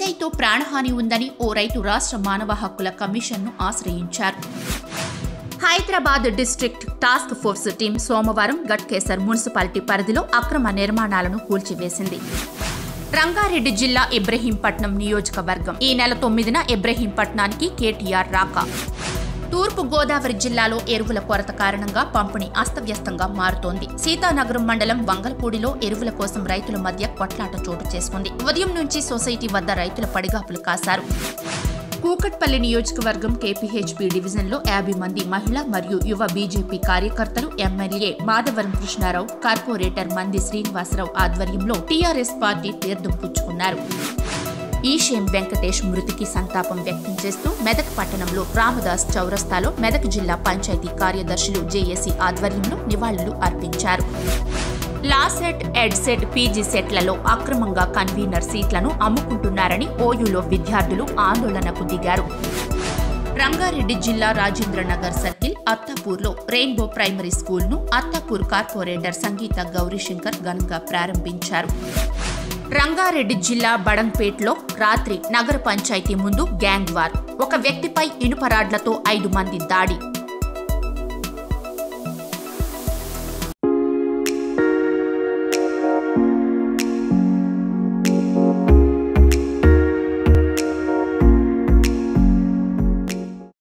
గంజాయితో ప్రాణహాని ఉందని ఓ రైతు రాష్ట్ర మానవ హక్కుల కమిషన్ను ఆశ్రయించారు Hyderabad district task force team సోమవారం గట్కేసర్ మున్సిపాలిటీ పరిధిలో అక్రమ నిర్మాణాలను కూల్చివేసింది రంగారెడ్డి జిల్లా ఇబ్రహీంపట్నం నియోజకవర్గం ఈ నెల తొమ్మిదిన ఇబ్రహీంపట్నానికి కేటీఆర్ రాక తూర్పు గోదావరి జిల్లాలో ఎరువుల కొరత కారణంగా పంపిణీ అస్తవ్యస్తంగా మారుతోంది సీతానగరం మండలం వంగలపూడిలో ఎరువుల కోసం రైతుల మధ్య కొట్లాట చోటు చేసుకుంది ఉదయం నుంచి సొసైటీ వద్ద రైతుల పడిగాపులు కాశారు కూకట్పల్లి నియోజకవర్గం కేపీహెచ్పీ డివిజన్లో యాభై మంది మహిళా మరియు యువ బీజేపీ కార్యకర్తలు ఎమ్మెల్యే మాధవరం కృష్ణారావు కార్పొరేటర్ మంది శ్రీనివాసరావు ఆధ్వర్యంలో టీఆర్ఎస్ పార్టీ తీర్థం పుచ్చుకున్నారు ఈషేం వెంకటేష్ మృతికి సంతాపం వ్యక్తం చేస్తూ మెదక్ పట్టణంలో రామదాస్ చౌరస్తాలో మెదక్ జిల్లా పంచాయతీ కార్యదర్శులు జేఏసీ ఆధ్వర్యంలో నివాళులు అర్పించారు లాసెట్ ఎడ్సెట్ పీజీ సెట్లలో అక్రమంగా కన్వీనర్ సీట్లను అమ్ముకుంటున్నారని ఓయూలో విద్యార్థులు ఆందోళనకు దిగారు రంగారెడ్డి జిల్లా రాజేంద్రనగర్ సర్కిల్ అత్తాపూర్లో రెయిన్బో ప్రైమరీ స్కూల్ను అత్తాపూర్ కార్పొరేటర్ సంగీత గౌరీశంకర్ ఘనంగా ప్రారంభించారు రంగారెడ్డి జిల్లా బడంపేట్లో రాత్రి నగర పంచాయతీ ముందు గ్యాంగ్ వార్ ఒక వ్యక్తిపై ఇనుపరాడ్లతో ఐదు మంది దాడి